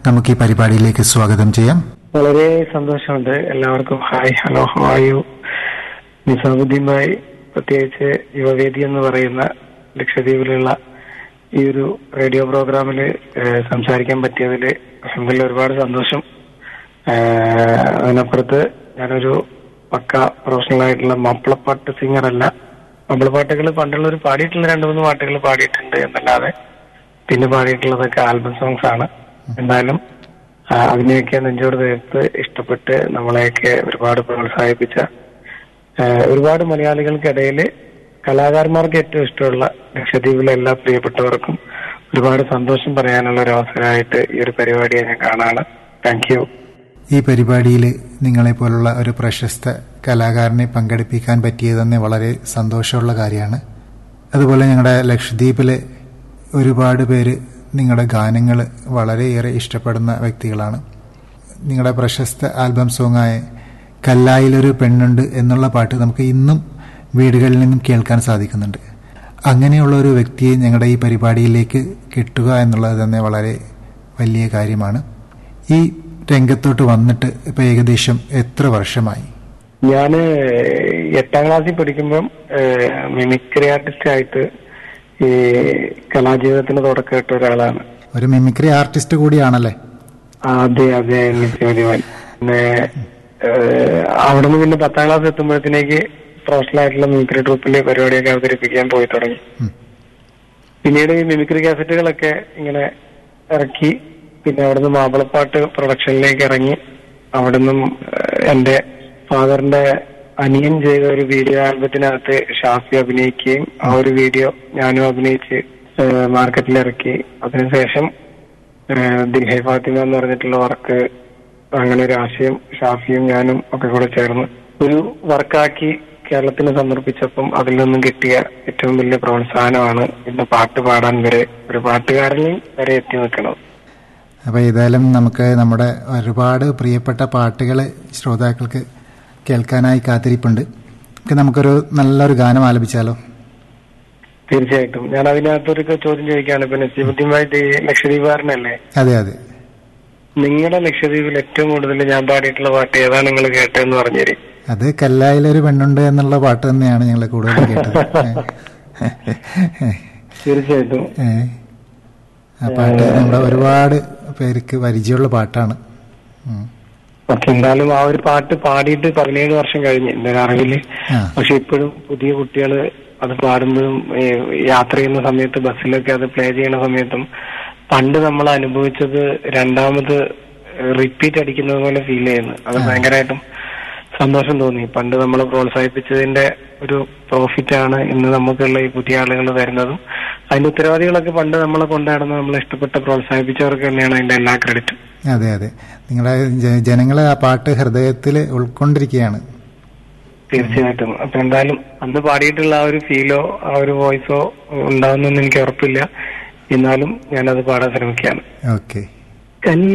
നമുക്ക് ഈ പരിപാടിയിലേക്ക് സ്വാഗതം ചെയ്യാം വളരെ സന്തോഷമുണ്ട് എല്ലാവർക്കും ഹായ് ഹലോ ഹായു നിസാമുദ്ദീനുമായി പ്രത്യേകിച്ച് യുവവേദി എന്ന് പറയുന്ന ലക്ഷദ്വീപിലുള്ള ഈ ഒരു റേഡിയോ പ്രോഗ്രാമിൽ സംസാരിക്കാൻ പറ്റിയതിൽ അഹമ്മദില്ല ഒരുപാട് സന്തോഷം ഏഹ് അതിനപ്പുറത്ത് ഞാനൊരു പക്ക പ്രൊഫഷണൽ ആയിട്ടുള്ള മാപ്പിളപ്പാട്ട് സിംഗർ അല്ല മാപ്പിളപ്പാട്ടുകൾ പണ്ടുള്ളവർ പാടിയിട്ടുള്ള രണ്ടു മൂന്ന് പാട്ടുകൾ പാടിയിട്ടുണ്ട് എന്നല്ലാതെ പിന്നെ പാടിയിട്ടുള്ളതൊക്കെ ആൽബം സോങ്സ് ആണ് എന്തായാലും ആ, അതിനെയൊക്കെ നെഞ്ചോട് ചേർത്ത് ഇഷ്ടപ്പെട്ട് നമ്മളെയൊക്കെ ഒരുപാട് പ്രോത്സാഹിപ്പിച്ച ആ, ഒരുപാട് മലയാളികൾക്കിടയിൽ കലാകാരന്മാർക്ക് ഏറ്റവും ഇഷ്ടമുള്ള ലക്ഷദ്വീപിലെ എല്ലാ പ്രിയപ്പെട്ടവർക്കും ഒരുപാട് സന്തോഷം പറയാനുള്ള ഒരു അവസരമായിട്ട് ഈ ഒരു പരിപാടിയെ ഞാൻ കാണാണ് താങ്ക് യു ഈ പരിപാടിയിൽ നിങ്ങളെപ്പോലുള്ള ഒരു പ്രശസ്ത കലാകാരനെ പങ്കെടുപ്പിക്കാൻ പറ്റിയത് തന്നെ വളരെ സന്തോഷമുള്ള കാര്യമാണ് അതുപോലെ ഞങ്ങളുടെ ലക്ഷദ്വീപിലെ ഒരുപാട് പേര് നിങ്ങളുടെ ഗാനങ്ങൾ വളരെയേറെ ഇഷ്ടപ്പെടുന്ന വ്യക്തികളാണ് നിങ്ങളുടെ പ്രശസ്ത ആൽബം സോങ്ങായ കല്ലായിലൊരു പെണ്ണുണ്ട് എന്നുള്ള പാട്ട് നമുക്ക് ഇന്നും വീടുകളിൽ നിന്നും കേൾക്കാൻ സാധിക്കുന്നുണ്ട് അങ്ങനെയുള്ള ഒരു വ്യക്തിയെ ഞങ്ങളുടെ ഈ പരിപാടിയിലേക്ക് കിട്ടുക എന്നുള്ളത് തന്നെ വളരെ വലിയ കാര്യമാണ് ഈ രംഗത്തോട്ട് വന്നിട്ട് ഇപ്പൊ ഏകദേശം എത്ര വർഷമായി ഞാന് എട്ടാം ക്ലാസ്സിൽ പഠിക്കുമ്പം മിമിക്രി ആർട്ടിസ്റ്റ് ആയിട്ട് ഈ കലാജീവിതത്തിന് തുടക്കമിട്ട ഒരാളാണ് ഒരു മിമിക്രി ആർട്ടിസ്റ്റ് കൂടിയാണല്ലേ ആ, അതെ അതെ നിത്യമതിമാൻ പിന്നെ ഏഹ്, അവിടുന്ന് പിന്നെ പത്താം ക്ലാസ് എത്തുമ്പോഴത്തേക്ക് പ്രൊഫഷണൽ ആയിട്ടുള്ള മിമിക്രി ട്രൂപ്പിലെ പരിപാടിയൊക്കെ അവതരിപ്പിക്കാൻ പോയി തുടങ്ങി ഉം. പിന്നീട് ഈ മിമിക്രി കാസറ്റുകളൊക്കെ ഇങ്ങനെ ഇറക്കി പിന്നെ അവിടുന്ന് മാപ്പിളപ്പാട്ട് പ്രൊഡക്ഷനിലേക്ക് ഇറങ്ങി അവിടുന്ന് എന്റെ ഫാദറിന്റെ അനിയൻ ചെയ്ത ഒരു വീഡിയോ ആൽബത്തിനകത്ത് ഷാഫി അഭിനയിക്കുകയും ആ ഒരു വീഡിയോ ഞാനും അഭിനയിച്ച് ഏഹ്, മാർക്കറ്റിൽ ഇറക്കി അതിനുശേഷം ഏഹ്, ദിൽഹൈ ഫാത്തിമ എന്ന് പറഞ്ഞിട്ടുള്ള വർക്ക് അങ്ങനെ ഒരു ആശയം ഷാഫിയും ഞാനും ഒക്കെ കൂടെ ചേർന്ന് ഒരു വർക്കാക്കി കേരളത്തിന് സമർപ്പിച്ചപ്പം അതിൽ നിന്നും കിട്ടിയ ഏറ്റവും വലിയ പ്രോത്സാഹനമാണ് ഇന്ന് പാട്ട് പാടാൻ വരെ ഒരു പാട്ടുകാരനിൽ വരെ എത്തി നിൽക്കുന്നത് അപ്പൊ ഏതായാലും നമുക്ക് നമ്മുടെ ഒരുപാട് പ്രിയപ്പെട്ട പാട്ടുകൾ ശ്രോതാക്കൾക്ക് കേൾക്കാനായി കാത്തിരിപ്പുണ്ട് നമുക്ക് നമുക്കൊരു നല്ലൊരു ഗാനം ആലപിച്ചാലോ തീർച്ചയായിട്ടും ഞാൻ അതിനകത്തൊരു ചോദ്യം ചോദിക്കുകയാണ് ഇപ്പൊ നസീബുദ്ദീമായിട്ട് ഈ ലക്ഷദ്വീപുകാരനല്ലേ അതെ അതെ നിങ്ങളുടെ ലക്ഷദ്വീപിൽ ഏറ്റവും കൂടുതൽ ഞാൻ പാടിയിട്ടുള്ള പാട്ട് ഏതാണ് നിങ്ങൾ കേട്ടതെന്ന് പറഞ്ഞുതരും അത് കല്ലായിലൊരു പെണ്ണുണ്ട് എന്നുള്ള പാട്ട് തന്നെയാണ് ഞങ്ങൾ കൂടുതൽ കേട്ടത് തീർച്ചയായിട്ടും ഏ. ആ പാട്ട് നമ്മുടെ ഒരുപാട് പേർക്ക് പരിചയമുള്ള പാട്ടാണ് ഉം. പക്ഷെ എന്തായാലും ആ ഒരു പാട്ട് പാടിയിട്ട് പതിനേഴ് വർഷം കഴിഞ്ഞ് എന്റെ ഒരു അറിവില് ആ. പക്ഷെ ഇപ്പോഴും പുതിയ കുട്ടികൾ അത് പാടുമ്പോഴും ഏ, യാത്ര ചെയ്യുന്ന സമയത്ത് ബസ്സിലൊക്കെ അത് പ്ലേ ചെയ്യുന്ന സമയത്തും പണ്ട് നമ്മൾ അനുഭവിച്ചത് രണ്ടാമത് റിപ്പീറ്റ് അടിക്കുന്നത് പോലെ ഫീൽ ചെയ്യുന്നു അത് ഭയങ്കരമായിട്ടും സന്തോഷം തോന്നി പണ്ട് നമ്മൾ പ്രോത്സാഹിപ്പിച്ചതിന്റെ ഒരു പ്രോഫിറ്റ് ആണ് ഇന്ന് നമുക്കുള്ള ഈ പുതിയ ആളുകൾ വരുന്നതും അതിന്റെ ഉത്തരവാദികളൊക്കെ പണ്ട് നമ്മളെ കൊണ്ടാടുന്ന നമ്മളെ ഇഷ്ടപ്പെട്ട പ്രോത്സാഹിപ്പിച്ചവർക്ക് തന്നെയാണ് അതിന്റെ എല്ലാ ക്രെഡിറ്റും അതെ അതെ നിങ്ങളെ ജ- ജനങ്ങളെ ആ പാട്ട് ഹൃദയത്തിൽ ഉൾക്കൊണ്ടിരിക്കുകയാണ് തീർച്ചയായിട്ടും അപ്പൊ എന്തായാലും അന്ന് പാടിയിട്ടുള്ള ആ ഒരു ഫീലോ ആ ഒരു വോയിസോ ഉണ്ടാവുന്നെന്ന് എനിക്ക് ഉറപ്പില്ല എന്നാലും ഞാനത് പാടാൻ ശ്രമിക്കുകയാണ് ഓക്കെ